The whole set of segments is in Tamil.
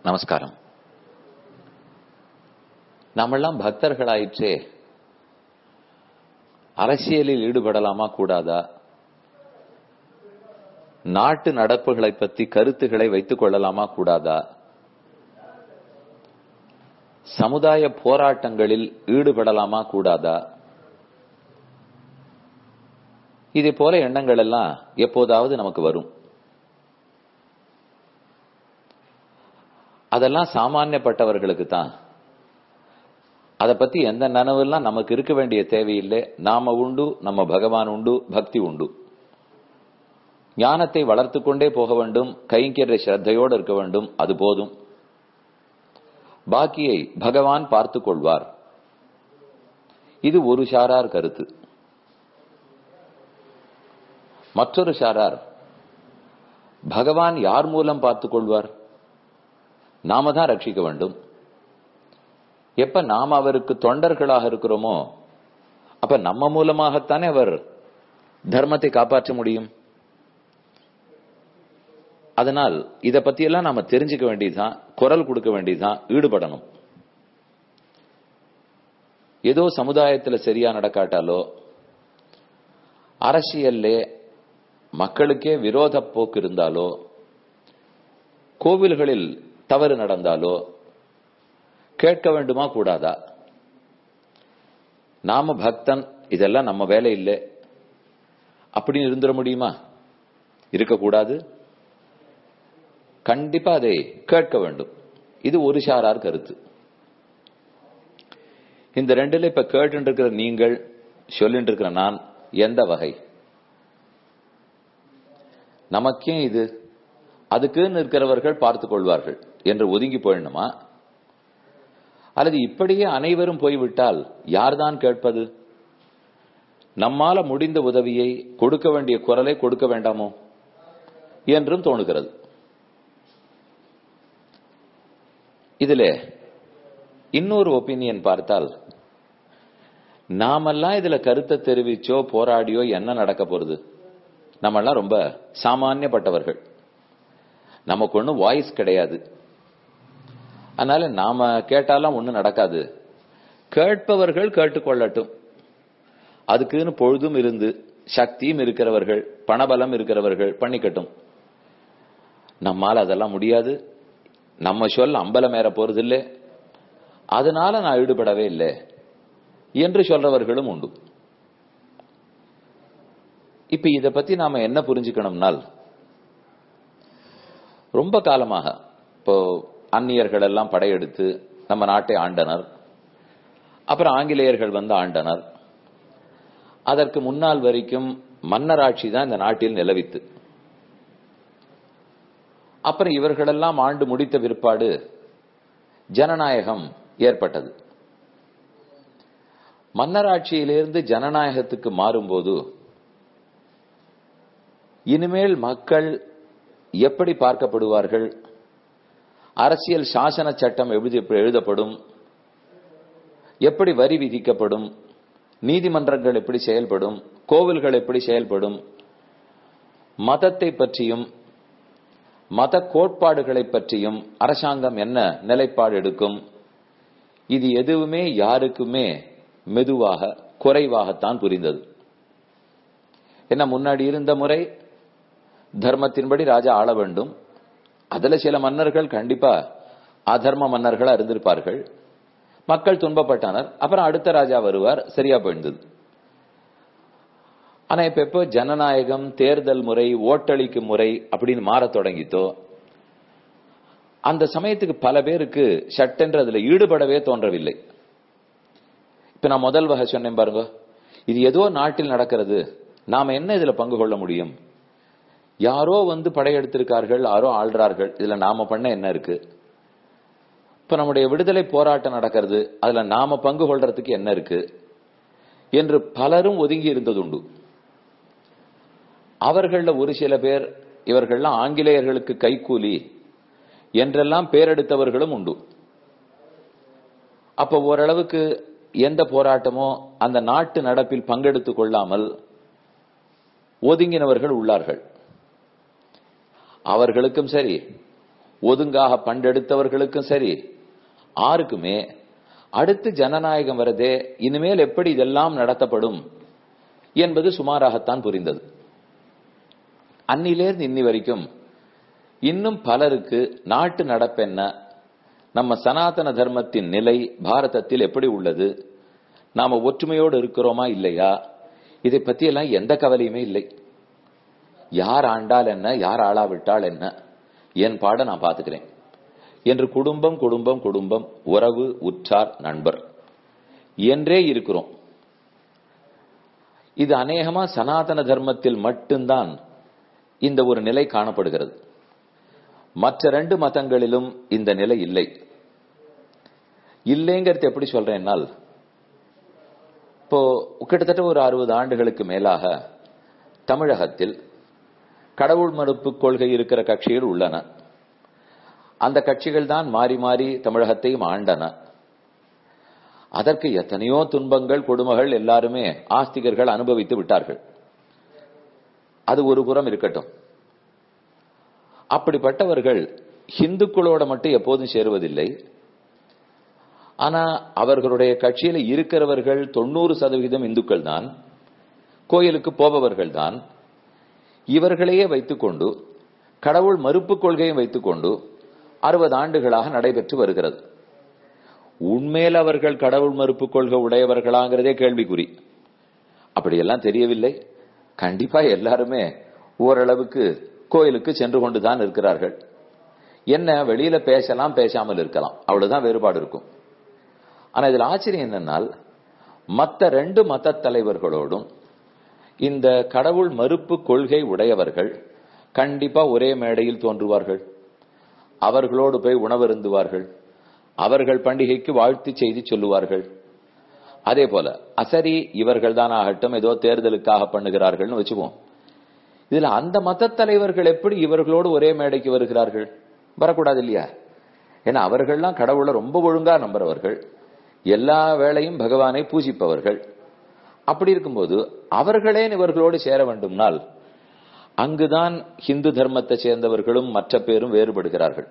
நமஸ்காரம் நாமெல்லாம் பக்தர்களாயிற்றே அரசியலில் ஈடுபடலாமா கூடாதா நாட்டு நடப்புகளை பற்றி கருத்துக்களை வைத்துக் கொள்ளலாமா கூடாதா சமுதாய போராட்டங்களில் ஈடுபடலாமா கூடாதா இதே போல எண்ணங்கள் எல்லாம் எப்போதாவது நமக்கு வரும் அதெல்லாம் சாமானியப்பட்டவர்களுக்கு தான் அதை பத்தி எந்த நனவெல்லாம் நமக்கு இருக்க வேண்டிய தேவையில்லை நாம உண்டு நம்ம பகவான் உண்டு பக்தி உண்டு ஞானத்தை வளர்த்து கொண்டே போக வேண்டும் கைங்கிற ஸ்ரத்தையோடு இருக்க வேண்டும் அது போதும் பாக்கியை பகவான் பார்த்து கொள்வார் இது ஒரு சாரார் கருத்து மற்றொரு சாரார் பகவான் யார் மூலம் பார்த்துக் கொள்வார் நாம தான் ரட்சிக்க வேண்டும் எப்ப நாம் அவருக்கு தொண்டர்களாக இருக்கிறோமோ அப்ப நம்ம மூலமாகத்தானே அவர் தர்மத்தை காப்பாற்ற முடியும் அதனால் இத பத்தியெல்லாம் நாம தெரிஞ்சுக்க வேண்டியதுதான் குரல் கொடுக்க வேண்டியதுதான் ஈடுபடணும் ஏதோ சமுதாயத்துல சரியா நடக்காட்டாலோ அரசியல்லே மக்களுக்கே விரோத போக்கு இருந்தாலோ கோவில்களில் தவறு நடந்தாலோ கேட்க வேண்டுமா கூடாதா நாம பக்தன் இதெல்லாம் நம்ம வேலை இல்லை அப்படின்னு இருந்துட முடியுமா இருக்கக்கூடாது கண்டிப்பா அதை கேட்க வேண்டும் இது ஒரு சாரார் கருத்து இந்த ரெண்டுல இப்ப கேட்டு இருக்கிற நீங்கள் சொல்லிட்டு இருக்கிற நான் எந்த வகை நமக்கே இது அதுக்குன்னு இருக்கிறவர்கள் பார்த்துக் கொள்வார்கள் என்று ஒதுங்கி போயிடணுமா அல்லது இப்படியே அனைவரும் போய்விட்டால் யார்தான் கேட்பது நம்மால முடிந்த உதவியை கொடுக்க வேண்டிய குரலை கொடுக்க வேண்டாமோ என்றும் தோணுகிறது இதுல இன்னொரு ஒப்பீனியன் பார்த்தால் நாமெல்லாம் இதுல கருத்தை தெரிவிச்சோ போராடியோ என்ன நடக்க போறது நம்மெல்லாம் ரொம்ப சாமானியப்பட்டவர்கள் நமக்கு ஒன்றும் வாய்ஸ் கிடையாது அதனால நாம கேட்டாலும் ஒன்றும் நடக்காது கேட்பவர்கள் கேட்டுக்கொள்ளட்டும் அதுக்குன்னு பொழுதும் இருந்து சக்தியும் இருக்கிறவர்கள் பணபலம் இருக்கிறவர்கள் பண்ணிக்கட்டும் நம்மால் அதெல்லாம் முடியாது நம்ம சொல் அம்பலம் ஏற போறது இல்லை அதனால நான் ஈடுபடவே இல்லை என்று சொல்றவர்களும் உண்டு இப்ப இத பத்தி நாம என்ன புரிஞ்சுக்கணும்னால் ரொம்ப காலமாக இப்போ அந்நியர்கள் எல்லாம் படையெடுத்து நம்ம நாட்டை ஆண்டனர் அப்புறம் ஆங்கிலேயர்கள் வந்து ஆண்டனர் அதற்கு முன்னால் வரைக்கும் மன்னராட்சி தான் இந்த நாட்டில் நிலவித்து அப்புறம் இவர்களெல்லாம் ஆண்டு முடித்த பிற்பாடு ஜனநாயகம் ஏற்பட்டது மன்னராட்சியிலிருந்து ஜனநாயகத்துக்கு மாறும்போது இனிமேல் மக்கள் எப்படி பார்க்கப்படுவார்கள் அரசியல் சாசன சட்டம் எப்படி எழுதப்படும் எப்படி வரி விதிக்கப்படும் நீதிமன்றங்கள் எப்படி செயல்படும் கோவில்கள் எப்படி செயல்படும் மதத்தை பற்றியும் மத கோட்பாடுகளை பற்றியும் அரசாங்கம் என்ன நிலைப்பாடு எடுக்கும் இது எதுவுமே யாருக்குமே மெதுவாக குறைவாகத்தான் புரிந்தது என்ன முன்னாடி இருந்த முறை தர்மத்தின்படி ராஜா ஆள வேண்டும் அதுல சில மன்னர்கள் கண்டிப்பா அதர்ம மன்னர்களா இருந்திருப்பார்கள் மக்கள் துன்பப்பட்டனர் அப்புறம் அடுத்த ராஜா வருவார் சரியா போயிருந்தது ஆனா இப்ப எப்போ ஜனநாயகம் தேர்தல் முறை ஓட்டளிக்கும் முறை அப்படின்னு மாற தொடங்கித்தோ அந்த சமயத்துக்கு பல பேருக்கு சட்டென்று அதுல ஈடுபடவே தோன்றவில்லை இப்ப நான் முதல் வகை சொன்னேன் பாருங்க இது ஏதோ நாட்டில் நடக்கிறது நாம என்ன இதுல பங்கு கொள்ள முடியும் யாரோ வந்து படையெடுத்திருக்கார்கள் யாரோ ஆள்றார்கள் இதுல நாம பண்ண என்ன இருக்கு இப்ப நம்முடைய விடுதலை போராட்டம் நடக்கிறது அதுல நாம பங்கு கொள்றதுக்கு என்ன இருக்கு என்று பலரும் ஒதுங்கி இருந்தது உண்டு அவர்கள ஒரு சில பேர் இவர்கள்லாம் ஆங்கிலேயர்களுக்கு கைக்கூலி என்றெல்லாம் பேரெடுத்தவர்களும் உண்டு அப்ப ஓரளவுக்கு எந்த போராட்டமோ அந்த நாட்டு நடப்பில் பங்கெடுத்துக் கொள்ளாமல் ஒதுங்கினவர்கள் உள்ளார்கள் அவர்களுக்கும் சரி ஒதுங்காக பண்டெடுத்தவர்களுக்கும் சரி ஆருக்குமே அடுத்து ஜனநாயகம் வரதே இனிமேல் எப்படி இதெல்லாம் நடத்தப்படும் என்பது சுமாராகத்தான் புரிந்தது அன்னிலேருந்து இன்னி வரைக்கும் இன்னும் பலருக்கு நாட்டு நடப்பென்ன நம்ம சனாதன தர்மத்தின் நிலை பாரதத்தில் எப்படி உள்ளது நாம ஒற்றுமையோடு இருக்கிறோமா இல்லையா இதை பத்தி எல்லாம் எந்த கவலையுமே இல்லை யார் ஆண்டால் என்ன யார் ஆளாவிட்டால் என்ன என் பாட நான் பாத்துக்கிறேன் என்று குடும்பம் குடும்பம் குடும்பம் உறவு உற்றார் நண்பர் என்றே இருக்கிறோம் இது அநேகமா சனாதன தர்மத்தில் மட்டும்தான் இந்த ஒரு நிலை காணப்படுகிறது மற்ற ரெண்டு மதங்களிலும் இந்த நிலை இல்லை இல்லைங்கிறது எப்படி சொல்றேன்னால் இப்போ கிட்டத்தட்ட ஒரு அறுபது ஆண்டுகளுக்கு மேலாக தமிழகத்தில் கடவுள் மறுப்பு கொள்கை இருக்கிற கட்சிகள் உள்ளன அந்த கட்சிகள் தான் மாறி மாறி தமிழகத்தையும் ஆண்டன அதற்கு எத்தனையோ துன்பங்கள் கொடுமைகள் எல்லாருமே ஆஸ்திகர்கள் அனுபவித்து விட்டார்கள் அது ஒரு புறம் இருக்கட்டும் அப்படிப்பட்டவர்கள் ஹிந்துக்களோட மட்டும் எப்போதும் சேருவதில்லை ஆனா அவர்களுடைய கட்சியில இருக்கிறவர்கள் தொண்ணூறு சதவிகிதம் இந்துக்கள் தான் கோயிலுக்கு போபவர்கள் தான் இவர்களையே வைத்துக்கொண்டு கடவுள் மறுப்பு கொள்கையும் வைத்துக்கொண்டு அறுபது ஆண்டுகளாக நடைபெற்று வருகிறது உண்மையில் அவர்கள் கடவுள் மறுப்பு கொள்கை உடையவர்களாங்கிறதே கேள்விக்குறி அப்படியெல்லாம் தெரியவில்லை கண்டிப்பா எல்லாருமே ஓரளவுக்கு கோயிலுக்கு சென்று கொண்டுதான் இருக்கிறார்கள் என்ன வெளியில பேசலாம் பேசாமல் இருக்கலாம் அவ்வளவுதான் வேறுபாடு இருக்கும் ஆனா இதுல ஆச்சரியம் என்னன்னால் மத்த ரெண்டு மத தலைவர்களோடும் இந்த கடவுள் மறுப்பு கொள்கை உடையவர்கள் கண்டிப்பா ஒரே மேடையில் தோன்றுவார்கள் அவர்களோடு போய் உணவருந்துவார்கள் அவர்கள் பண்டிகைக்கு வாழ்த்து செய்தி சொல்லுவார்கள் அதே போல அசரி இவர்கள் தான் ஆகட்டும் ஏதோ தேர்தலுக்காக பண்ணுகிறார்கள்னு வச்சுக்குவோம் இதுல அந்த மத தலைவர்கள் எப்படி இவர்களோடு ஒரே மேடைக்கு வருகிறார்கள் வரக்கூடாது இல்லையா ஏன்னா அவர்கள்லாம் கடவுளை ரொம்ப ஒழுங்கா நம்புறவர்கள் எல்லா வேளையும் பகவானை பூஜிப்பவர்கள் அப்படி இருக்கும்போது அவர்களே இவர்களோடு சேர வேண்டும்னால் அங்குதான் ஹிந்து தர்மத்தை சேர்ந்தவர்களும் மற்ற பேரும் வேறுபடுகிறார்கள்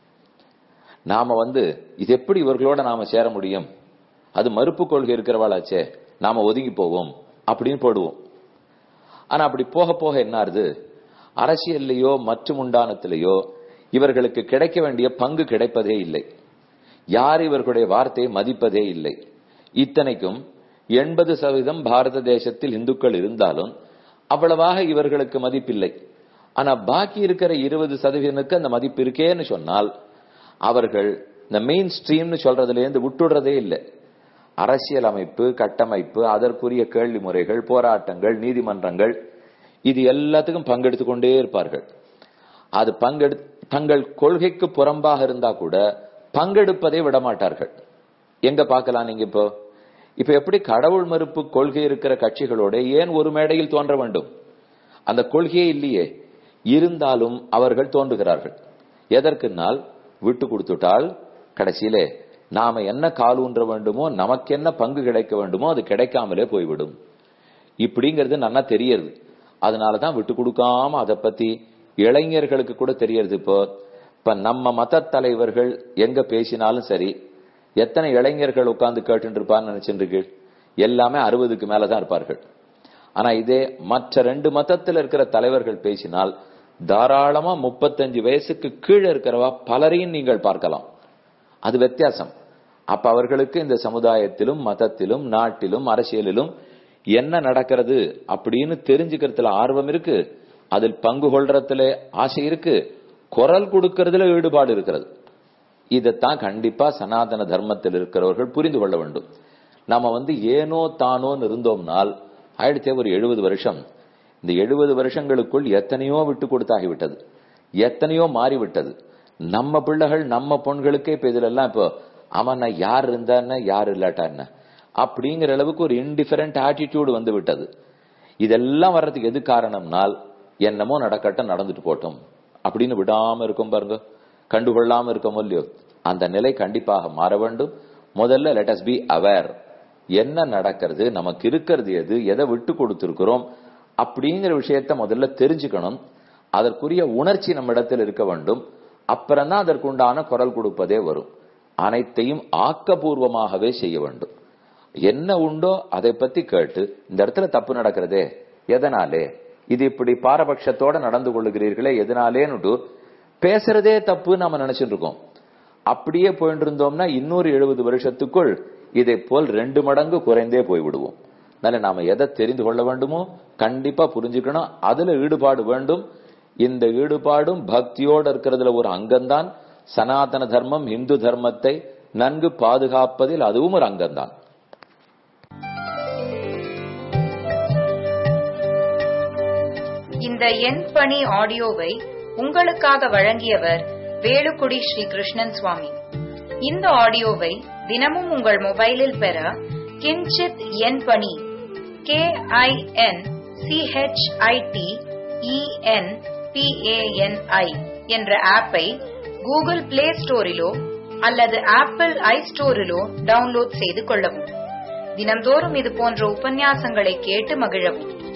நாம வந்து இது எப்படி இவர்களோட நாம சேர முடியும் அது மறுப்பு கொள்கை இருக்கிறவாளாச்சே நாம ஒதுங்கி போவோம் அப்படின்னு போடுவோம் ஆனா அப்படி போக போக என்னாருது அரசியல்லையோ மற்றும் உண்டானத்திலேயோ இவர்களுக்கு கிடைக்க வேண்டிய பங்கு கிடைப்பதே இல்லை யார் இவர்களுடைய வார்த்தையை மதிப்பதே இல்லை இத்தனைக்கும் எண்பது சதவீதம் பாரத தேசத்தில் இந்துக்கள் இருந்தாலும் அவ்வளவாக இவர்களுக்கு மதிப்பில்லை ஆனா பாக்கி இருக்கிற இருபது சதவீதனுக்கு அந்த மதிப்பு இருக்கேன்னு சொன்னால் அவர்கள் இந்த மெயின் ஸ்ட்ரீம்னு சொல்றதுல இருந்து விட்டுடுறதே இல்லை அரசியல் அமைப்பு கட்டமைப்பு அதற்குரிய கேள்வி முறைகள் போராட்டங்கள் நீதிமன்றங்கள் இது எல்லாத்துக்கும் பங்கெடுத்து கொண்டே இருப்பார்கள் அது பங்கெடு தங்கள் கொள்கைக்கு புறம்பாக இருந்தா கூட பங்கெடுப்பதை விடமாட்டார்கள் எங்க பார்க்கலாம் நீங்க இப்போ இப்ப எப்படி கடவுள் மறுப்பு கொள்கை இருக்கிற கட்சிகளோட ஏன் ஒரு மேடையில் தோன்ற வேண்டும் அந்த கொள்கையே இல்லையே இருந்தாலும் அவர்கள் தோன்றுகிறார்கள் எதற்குனால் விட்டு கொடுத்துட்டால் கடைசியிலே நாம என்ன காலூன்ற வேண்டுமோ நமக்கு என்ன பங்கு கிடைக்க வேண்டுமோ அது கிடைக்காமலே போய்விடும் இப்படிங்கிறது நல்லா தெரியறது அதனாலதான் விட்டு கொடுக்காம அதை பத்தி இளைஞர்களுக்கு கூட தெரியறது இப்போ இப்ப நம்ம மத தலைவர்கள் எங்க பேசினாலும் சரி எத்தனை இளைஞர்கள் உட்கார்ந்து கேட்டு இருப்பான்னு நினைச்சிட்டு எல்லாமே அறுபதுக்கு மேலதான் இருப்பார்கள் ஆனா இதே மற்ற ரெண்டு மதத்தில் இருக்கிற தலைவர்கள் பேசினால் தாராளமா முப்பத்தஞ்சு வயசுக்கு கீழே இருக்கிறவா பலரையும் நீங்கள் பார்க்கலாம் அது வித்தியாசம் அப்ப அவர்களுக்கு இந்த சமுதாயத்திலும் மதத்திலும் நாட்டிலும் அரசியலிலும் என்ன நடக்கிறது அப்படின்னு தெரிஞ்சுக்கிறதுல ஆர்வம் இருக்கு அதில் பங்கு கொள்றதுல ஆசை இருக்கு குரல் கொடுக்கறதுல ஈடுபாடு இருக்கிறது இதைத்தான் கண்டிப்பா சனாதன தர்மத்தில் இருக்கிறவர்கள் புரிந்து கொள்ள வேண்டும் நாம வந்து ஏனோ தானோன்னு இருந்தோம்னால் ஆயிடுச்சே ஒரு எழுபது வருஷம் இந்த எழுபது வருஷங்களுக்குள் எத்தனையோ விட்டு கொடுத்தாகிவிட்டது எத்தனையோ மாறிவிட்டது நம்ம பிள்ளைகள் நம்ம பொண்களுக்கே இப்ப இதுல எல்லாம் இப்போ அவன் யார் இருந்தா யார் இல்லாட்டா என்ன அப்படிங்கிற அளவுக்கு ஒரு இன்டிஃபரண்ட் ஆட்டிடியூடு வந்து விட்டது இதெல்லாம் வர்றதுக்கு எது காரணம்னால் என்னமோ நடக்கட்டும் நடந்துட்டு போட்டோம் அப்படின்னு விடாம இருக்கும் பாருங்க கண்டுகொள்ளாம இருக்கோம் இல்லையோ அந்த நிலை கண்டிப்பாக மாற வேண்டும் முதல்ல லெட் அஸ் பி அவேர் என்ன நடக்கிறது நமக்கு இருக்கிறது எது எதை விட்டு கொடுத்திருக்கிறோம் அப்படிங்கிற விஷயத்த முதல்ல தெரிஞ்சுக்கணும் அதற்குரிய உணர்ச்சி நம்ம இடத்தில் இருக்க வேண்டும் அப்புறம்தான் அதற்குண்டான குரல் கொடுப்பதே வரும் அனைத்தையும் ஆக்கபூர்வமாகவே செய்ய வேண்டும் என்ன உண்டோ அதை பத்தி கேட்டு இந்த இடத்துல தப்பு நடக்கிறதே எதனாலே இது இப்படி பாரபட்சத்தோட நடந்து கொள்ளுகிறீர்களே எதனாலேன்னு பேசுறதே தப்பு நாம நினைச்சிட்டு இருக்கோம் அப்படியே போயிட்டு இருந்தோம்னா இன்னொரு எழுபது வருஷத்துக்குள் இதை போல் ரெண்டு மடங்கு குறைந்தே போய்விடுவோம் அதனால நாம எதை தெரிந்து கொள்ள வேண்டுமோ கண்டிப்பா புரிஞ்சுக்கணும் அதுல ஈடுபாடு வேண்டும் இந்த ஈடுபாடும் பக்தியோட இருக்கிறதுல ஒரு அங்கம்தான் சனாதன தர்மம் இந்து தர்மத்தை நன்கு பாதுகாப்பதில் அதுவும் ஒரு அங்கம்தான் இந்த எண் பணி ஆடியோவை உங்களுக்காக வழங்கியவர் வேலுக்குடி ஸ்ரீ கிருஷ்ணன் சுவாமி இந்த ஆடியோவை தினமும் உங்கள் மொபைலில் பெற கிஞ்சித் எண் பணி கே ஐ என் சிஹெச்ஐடி இஎன் பிஏஎன்ஐ என்ற ஆப்பை கூகுள் பிளே ஸ்டோரிலோ அல்லது ஆப்பிள் ஐ ஸ்டோரிலோ டவுன்லோட் செய்து கொள்ளவும் தினந்தோறும் இது போன்ற உபன்யாசங்களை கேட்டு மகிழவும்